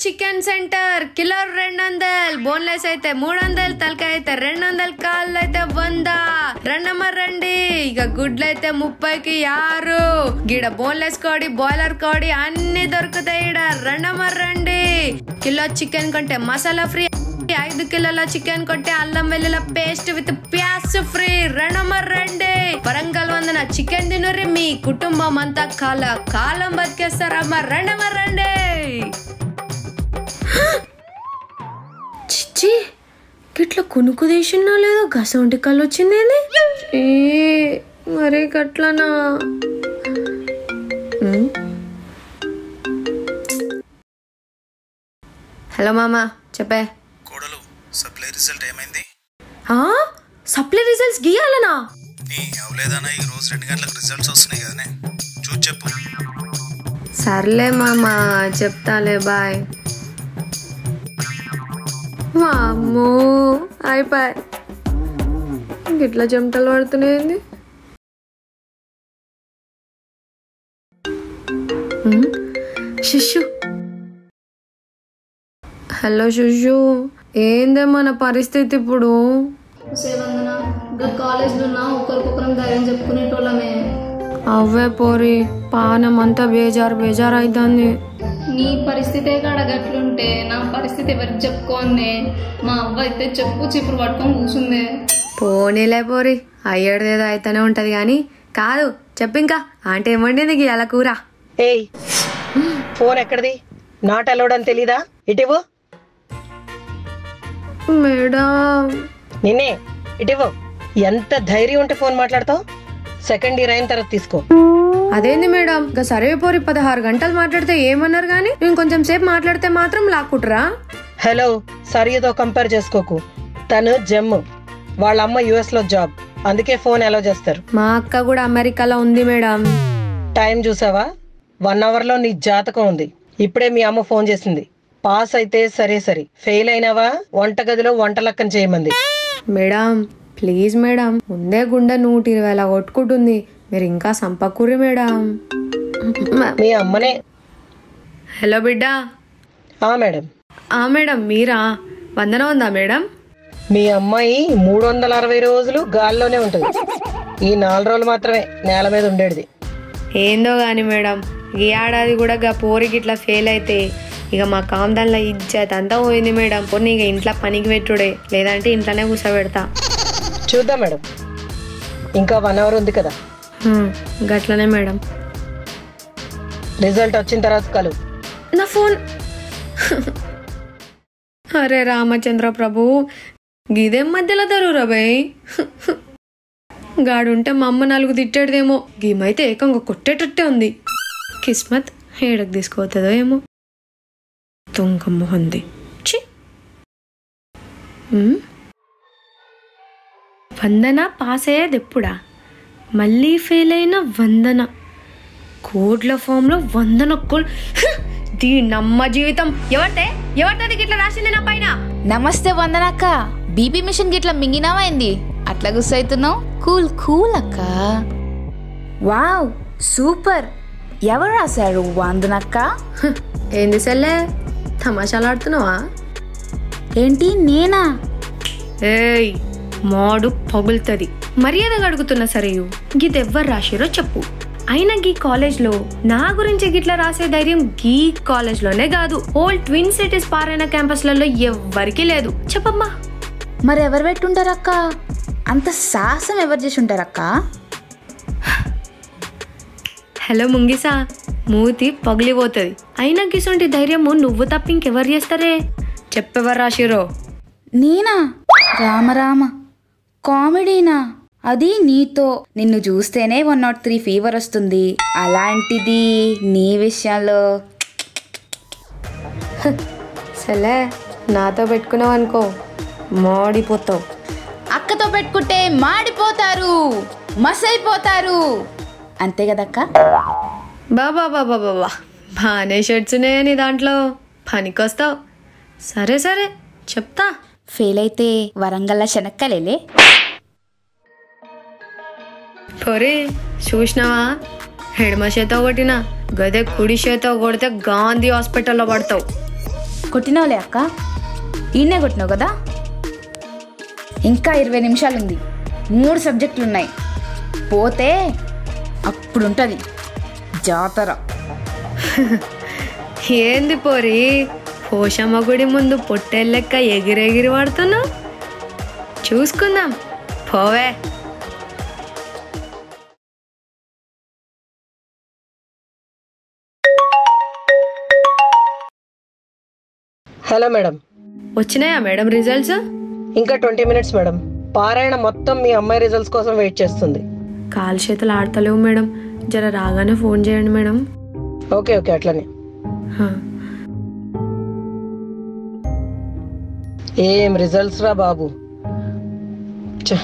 Chicken centre kilo రెండు వందలు boneless అయితే మూడు వందలు తలకాయ అయితే రెండు వందలు కాళ్ళు అయితే వంద రెండమ్మ రండి ఇక గుడ్లు అయితే ముప్పైకి ఆరు గిడ బోన్లెస్ కోడి బాయిలర్ కోడి అన్ని దొరుకుతాయి ఈడ రెండమ్మ రండి కిలో చికెన్ కొంటే మసాలా ఫ్రీ ఐదు కిలోల చికెన్ కొట్టి అల్లం వెల్లుల పేస్ట్ విత్ ప్యాస్ ఫ్రీ రెండమ్మ రండి వరంగల్ వందన చికెన్ తినుర్రి మీ కుటుంబం అంతా కాల కాలం బతికేస్తారమ్మ రెండమ్మ రండి చిచ్చి గిట్ల కునుకు తీసినా లేదో గసంటి కళ్ళు వచ్చింది ఏంది? ఏ మరీ గట్లనా ఉమ్. హలో మామ చెప్పే కోడలు సప్లై రిజల్ట్ ఏమైంది ఆ? సప్లై రిజల్ట్స్ గీయాలనా నీ అవలేదన్నా ఈ రోజు రెండు గంటలకు రిజల్ట్స్ వస్తున్నాయి కదనే చూసి చెప్పు సర్లే మామ చెప్తాలే బాయ్ వామ్మో అయిపోయి గిట్లా చెమటలు పడుతున్నాయండి ఉమ్, శిశు హలో శిశు ఏందే మన పరిస్థితి ఇప్పుడు సేవందన ఇంకా కాలేజ్లో ఉన్నా ఒకరికొకరం ధైర్యం చెప్పుకునేటోళ్ళమే అవ్వే పోరి పానం అంతా బేజారు బేజారు అవుతుంది నీ పరిస్థితే కాడ గట్లుంటే నా పరిస్థితి ఎవరికి చెప్పుకోండి మా అవ్వ అయితే చెప్పు చిప్పుడు పట్టుకొని కూర్చుందే పోనీలే పోరి అయ్యేదేదో అయితేనే ఉంటది కానీ కాదు చెప్పింకా ఆంటీ ఏమండింది గీయాల కూర ఏయ్ ఫోన్ ఎక్కడిది నాట్ అలౌడ్ అని తెలీదా ఇటివు మేడం నిన్నే ఇటివు ఎంత ధైర్యం ఉంటే ఫోన్ మాట్లాడతావు సెకండ్ ఇయర్ అయిన తర్వాత తీసుకో అదేంది మేడం ఇంకా సరే పోరి పదహారు గంటలు మాట్లాడితే ఏమన్నారు కానీ నేను కొంచెం సేపు మాట్లాడితే మాత్రం లాక్కుంటారా హలో సరియుతో కంపేర్ చేసుకోకు తను జమ్ము వాళ్ళ అమ్మ యుఎస్ లో జాబ్ అందుకే ఫోన్ అలౌ చేస్తారు మా అక్క కూడా అమెరికాలో ఉంది మేడం టైం చూసావా వన్ అవర్ లో నీ జాతకం ఉంది ఇప్పుడే మీ అమ్మ ఫోన్ చేసింది పాస్ అయితే సరే సరే ఫెయిల్ అయినావా వంటగదిలో వంట లక్కన చేయమంది మేడం ప్లీజ్ మేడం ముందే గుండె నూట ఇరవైలా కొట్టుకుంటుంది మీరు ఇంకా సంపకూరి మేడం మీ అమ్మనే హలో బిడ్డ ఆ మేడం ఆ మేడం మీరా వందన ఉందా మేడం మీ అమ్మాయి మూడు వందల అరవై రోజులు గాల్లోనే ఉంటుంది ఈ నాలుగు రోజులు మాత్రమే నేల మీద ఉండేది ఏందో గాని మేడం ఈ ఏడాది కూడా గా పోరికి ఇట్లా ఫెయిల్ అయితే ఇక మా కామదాన్లో ఇజ్జత్ అంతా పోయింది మేడం కొన్ని ఇక ఇంట్లో పనికి పెట్టుడే లేదంటే ఇంట్లోనే కూర్చోబెడతా చూద్దాం మేడం ఇంకా వన్ అవర్ ఉంది కదా హ్మ్, గట్లనే మేడం రిజల్ట్ వచ్చిన తర్వాత కలు నా ఫోన్ అరే రామచంద్ర ప్రభు గిదేం మధ్యలో దరురా బయ్ గాడుంటే మా అమ్మ నాలుగు తిట్టాడుదేమో గీమైతే ఏకంగా కొట్టేటట్టే ఉంది కిస్మత్ ఏడకు తీసుకోతుందో ఏమో తుంకమ్మ ఉంది చి ఉమ్. వందన పాస్ అయ్యేది ఎప్పుడా మళ్ళీ ఫెయిల్ అయిన వందన కోడ్ల ఫామ్ లో వందన కోడ్ దీనమ్మ జీవితం ఎవరితే ఎవరితే ఇట్లా రాసింది నా పైన నమస్తే వందనక్క బీపీ మిషన్ గిట్లా మింగినామైంది అట్లా గుస్సైతున్నావు కూల్ కూల్ అక్క వావ్ సూపర్ ఎవరు రాశారు వందనక్క హ్, ఏంది సెల్లే తమాషాలు ఆడుతున్నావా ఏంటి నేనా ఏయ్ మాడు పగులుతుంది మర్యాదగా అడుగుతున్నా సరేయు గిదెవ్వరు రాసిరో చెప్పు అయినా గీ కాలేజ్లో నా గురించి గిట్లా రాసే ధైర్యం గీ కాలేజ్లోనే కాదు హోల్ ట్విన్ సిటీస్ పారైన క్యాంపస్లలో ఎవ్వరికీ లేదు చెప్పమ్మా మరి ఎవరు పెట్టుంటారక్క అంత సాహసం ఎవరు చేసి ఉంటారక్క హలో ముంగిసా మూతి పగిలిపోతుంది అయినా గిసొంటి ధైర్యము నువ్వు తప్ప ఇంకెవరు చేస్తారే చెప్పెవరు రాసిరో నేనా రామరామ కామెడీనా అది నీతో నిన్ను చూస్తేనే వన్ నాట్ త్రీ ఫీవర్ వస్తుంది అలాంటిది నీ విషయంలో సలే నాతో పెట్టుకున్నావు అనుకో మాడిపోతావు అక్కతో పెట్టుకుంటే మాడిపోతారు మసైపోతారు అంతే కదక్క బాబా బాబా బాబా బాగానే షర్ట్స్ ఉన్నాయని దాంట్లో పనికొస్తావు సరే సరే చెప్తా ఫెయిల్ అయితే వరంగల్ శనక్కలేలే పొరి చూసినావా ఎడమ చేత కొట్టిన గదే కుడి చేత కొడితే గాంధీ హాస్పిటల్లో పడతావు కొట్టినావులే అక్క ఈయనే కొట్టినావు కదా ఇంకా ఇరవై నిమిషాలు ఉంది మూడు సబ్జెక్టులు ఉన్నాయి పోతే అప్పుడు ఉంటుంది జాతర ఏంది పోరి పోషమ్మ గుడి ముందు పొట్టేళ్ళెక్క ఎగిరెగిరి పడుతున్నావు చూసుకుందాం పోవే హలో మేడం వచ్చినాయా మేడం రిజల్ట్స్ ఇంకా ట్వంటీ మినిట్స్ మేడం పారాయణ మొత్తం మీ అమ్మాయి రిజల్ట్స్ కోసం వెయిట్ చేస్తుంది కాలు చేతులు ఆడతలేవు మేడం జర రాగానే ఫోన్ చేయండి మేడం ఓకే ఓకే అట్లనే హా. ఏం రిజల్ట్స్ రా బాబు ఛ,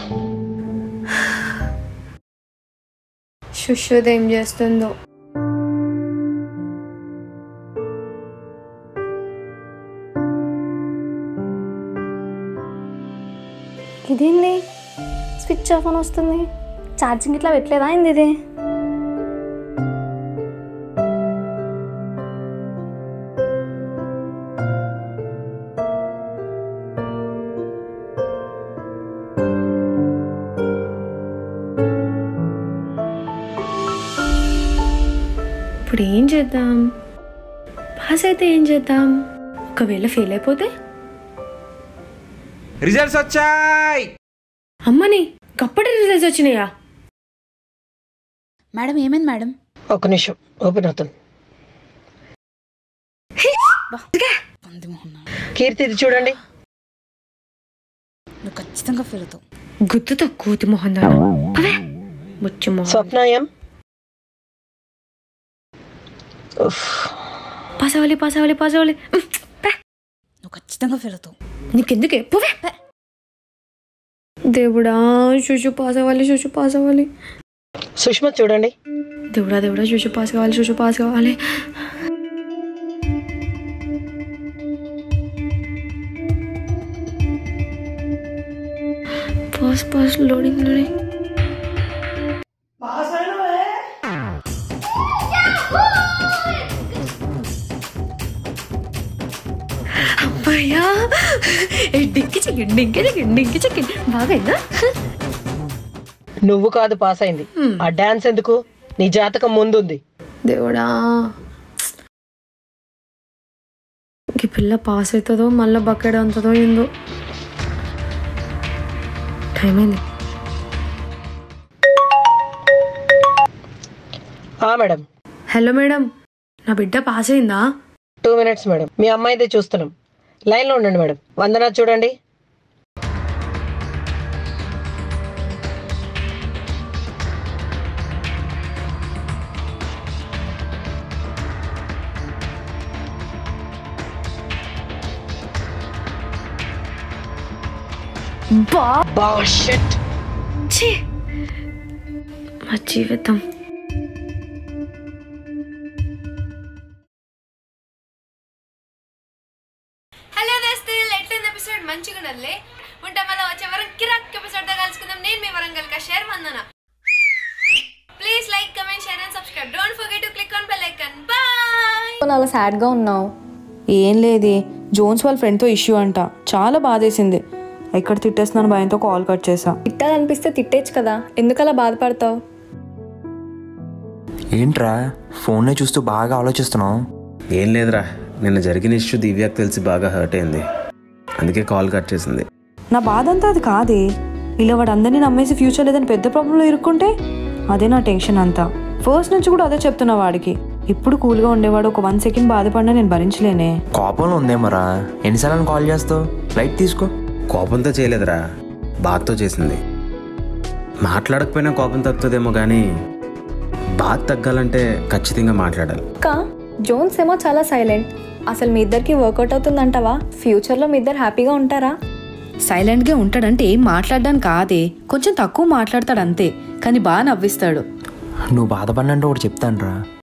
శుశ్రుత ఏం చేస్తుందో ఇదేంది స్విచ్ ఆఫ్ అని వస్తుంది ఛార్జింగ్ ఇట్లా పెట్టలేదా ఏంది ఇది ఇప్పుడు ఏం చేద్దాం పాస్ అయితే ఏం చేద్దాం ఒకవేళ ఫెయిల్ అయిపోతే రిజల్ట్స్ వచ్చాయి అమ్మని కప్పటి రిజల్ట్స్ వచ్చినాయా మేడం ఏమైంది మేడం ఒక్క నిమిషం ఓపెన్ అవుతుంది పంది మొహం కీర్తి ఇది చూడండి నువ్వు ఖచ్చితంగా ఫెయిల్ అవుతావు గుర్తుతో కూతి మొహం దానా పవే ముచ్చు మొహం స్వప్న ఏం ఉఫ్. పాస్ అవ్వాలి పాస్ అవ్వాలి పాస్ అవ్వాలి ఉమ్, పే. నువ్వు ఖచ్చితంగా ఫెయిల్ అవుతావు నీకెందుకే పోవే దేవుడా శుషు పాస్ అవ్వాలి శుషు పాస్ అవ్వాలి సుష్మా చూడండి దేవుడా దేవుడా శుషు పాస్ కావాలి శుషు పాస్ కావాలి పాస్ పాస్ లోడింగ్ లోడింగ్ అమ్మయ్యా ఏ డిక్కి చికెన్ డిక్కి చికెన్ డిక్కి చికెన్ బాగైందా నువ్వు కాదు పాస్ అయింది ఆ డాన్స్ ఎందుకు నీ జాతకం ముందుంది దేవుడా ఈ పిల్ల పాస్ అవుతుందో మళ్ళీ బకెట్ అంతదో ఏందో టైం అయింది ఆ మేడం హలో మేడం నా బిడ్డ పాస్ అయిందా టూ మినిట్స్ మేడం మీ అమ్మాయిదే చూస్తున్నాం లైన్లో ఉండండి మేడం వందనా చూడండి బా బా షిట్ ఛీ! మా జీవితం హలో దోస్తులు ఎట్లుంది ఎపిసోడ్ మంచిగా ఉన్నదిలే ఉంటా మళ్ళీ వచ్చే వరం కిరాక్ ఎపిసోడ్ తో కలుసుకుందాం నేను మీ వరంగల్ షేర్ Vandana please like comment share and subscribe don't forget to click on bell icon bye అలా సాడ్గా ఉన్నావు ఏం లేదే జోన్స్ వాళ్ళ ఫ్రెండ్తో ఇష్యూ అంట చాలా బాధేసింది ఎక్కడ తిట్టేస్తున్నాను భయంతో కాల్ కట్ చేసా తిట్టాలనిపిస్తే తిట్టేచ్చు కదా ఎందుకు అలా బాధపడతావు ఏంట్రా ఫోన్నే చూస్తూ బాగా ఆలోచిస్తున్నావు ఏం లేదురా నిన్న జరిగిన ఇష్యూ దివ్యాకి తెలిసి బాగా హర్ట్ అయింది అందుకే కాల్ కట్ చేసింది నా బాధ అంతా అది కాదే ఇలా వాడు అందరినీ నమ్మేసి ఫ్యూచర్ లేదని పెద్ద ప్రాబ్లంలో ఇరుక్కుంటే అదే నా టెన్షన్ అంతా ఫస్ట్ నుంచి కూడా అదే చెప్తున్నా వాడికి ఇప్పుడు కూల్గా ఉండేవాడు ఒక వన్ సెకండ్ బాధపడినా నేను భరించలేనే కోపంలో ఉందేమరా ఎన్నిసార్లు కాల్ చేస్తావు లైట్ తీసుకో కోపంతో చేయలేదురా బాధతో చేసింది మాట్లాడకపోయినా కోపం తగ్గుతుందేమో కానీ బాధ తగ్గాలంటే ఖచ్చితంగా మాట్లాడాలి ఇంకా జోన్స్ ఏమో చాలా సైలెంట్ అసలు మీ ఇద్దరికి వర్కౌట్ అవుతుందంటావా ఫ్యూచర్లో మీ ఇద్దరు హ్యాపీగా ఉంటారా సైలెంట్గా ఉంటాడంటే ఏం మాట్లాడడానికి కాదే కొంచెం తక్కువ మాట్లాడతాడు అంతే కానీ బాగా నవ్విస్తాడు నువ్వు బాధపడినంటే ఒకటి చెప్తానురా